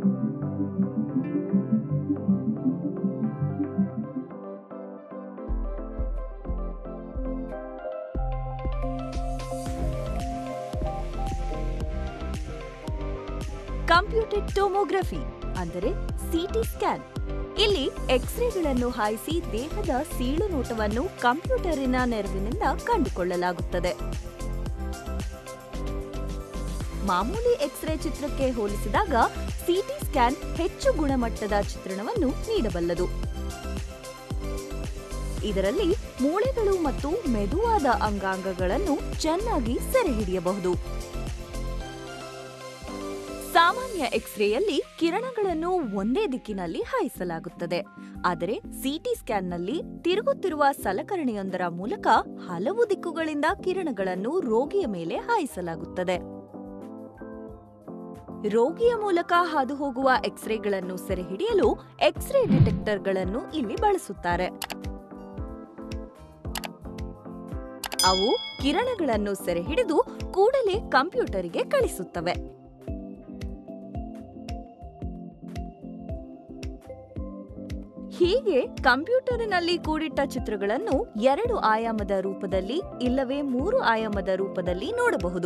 computed ಟೋಮೋಗ್ರಫಿ ಅಂದರೆ CT scan ಇಲ್ಲಿ ಎಕ್ಸ್ರೇಗಳನ್ನು ಹಾಯಿಸಿ ದೇಹದ ಸೀಳು ನೋಟವನ್ನು ಕಂಪ್ಯೂಟರಿನ ನೆರವಿನಿಂದ ಕಂಡುಕೊಳ್ಳಲಾಗುತ್ತದೆ ಮಾಮೂಲಿ ಎಕ್ಸ್ರೇ ಚಿತ್ರಕ್ಕೆ ಹೋಲಿಸಿದಾಗ ಸಿಟಿ ಸ್ಕ್ಯಾನ್ ಹೆಚ್ಚು ಗುಣಮಟ್ಟದ ಚಿತ್ರಣವನ್ನು ನೀಡಬಲ್ಲದು ಇದರಲ್ಲಿ ಮೂಳೆಗಳು ಮತ್ತು ಮೆದುವಾದ ಅಂಗಾಂಗಗಳನ್ನು ಚೆನ್ನಾಗಿ ಸೆರೆಹಿಡಿಯಬಹುದು ಸಾಮಾನ್ಯ ಎಕ್ಸ್ರೇಯಲ್ಲಿ ಕಿರಣಗಳನ್ನು ಒಂದೇ ದಿಕ್ಕಿನಲ್ಲಿ ಹಾಯಿಸಲಾಗುತ್ತದೆ ಆದರೆ ಸಿಟಿ ಸ್ಕ್ಯಾನ್ನಲ್ಲಿ ತಿರುಗುತ್ತಿರುವ ಸಲಕರಣೆಯೊಂದರ ಮೂಲಕ ಹಲವು ದಿಕ್ಕುಗಳಿಂದ ಕಿರಣಗಳನ್ನು ರೋಗಿಯ ಮೇಲೆ ಹಾಯಿಸಲಾಗುತ್ತದೆ ರೋಗಿಯ ಮೂಲಕ ಹಾದುಹೋಗುವ ಎಕ್ಸ್ರೇಗಳನ್ನು ಸೆರೆಹಿಡಿಯಲು ಎಕ್ಸ್ರೇ ಡಿಟೆಕ್ಟರ್ಗಳನ್ನು ಇಲ್ಲಿ ಬಳಸುತ್ತಾರೆ ಅವು ಕಿರಣಗಳನ್ನು ಸೆರೆಹಿಡಿದು ಕೂಡಲೇ ಕಂಪ್ಯೂಟರಿಗೆ ಕಳಿಸುತ್ತವೆ ಹೀಗೆ ಕಂಪ್ಯೂಟರಿನಲ್ಲಿ ಕೂಡಿಟ್ಟ ಚಿತ್ರಗಳನ್ನು ಎರಡು ಆಯಾಮದ ರೂಪದಲ್ಲಿ ಇಲ್ಲವೇ ಮೂರು ಆಯಾಮದ ರೂಪದಲ್ಲಿ ನೋಡಬಹುದು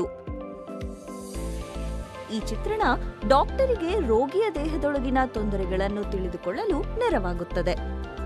ಈ ಚಿತ್ರಣ ಡಾಕ್ಟರಿಗೆ ರೋಗಿಯ ದೇಹದೊಳಗಿನ ತೊಂದರೆಗಳನ್ನು ತಿಳಿದುಕೊಳ್ಳಲು ನೆರವಾಗುತ್ತದೆ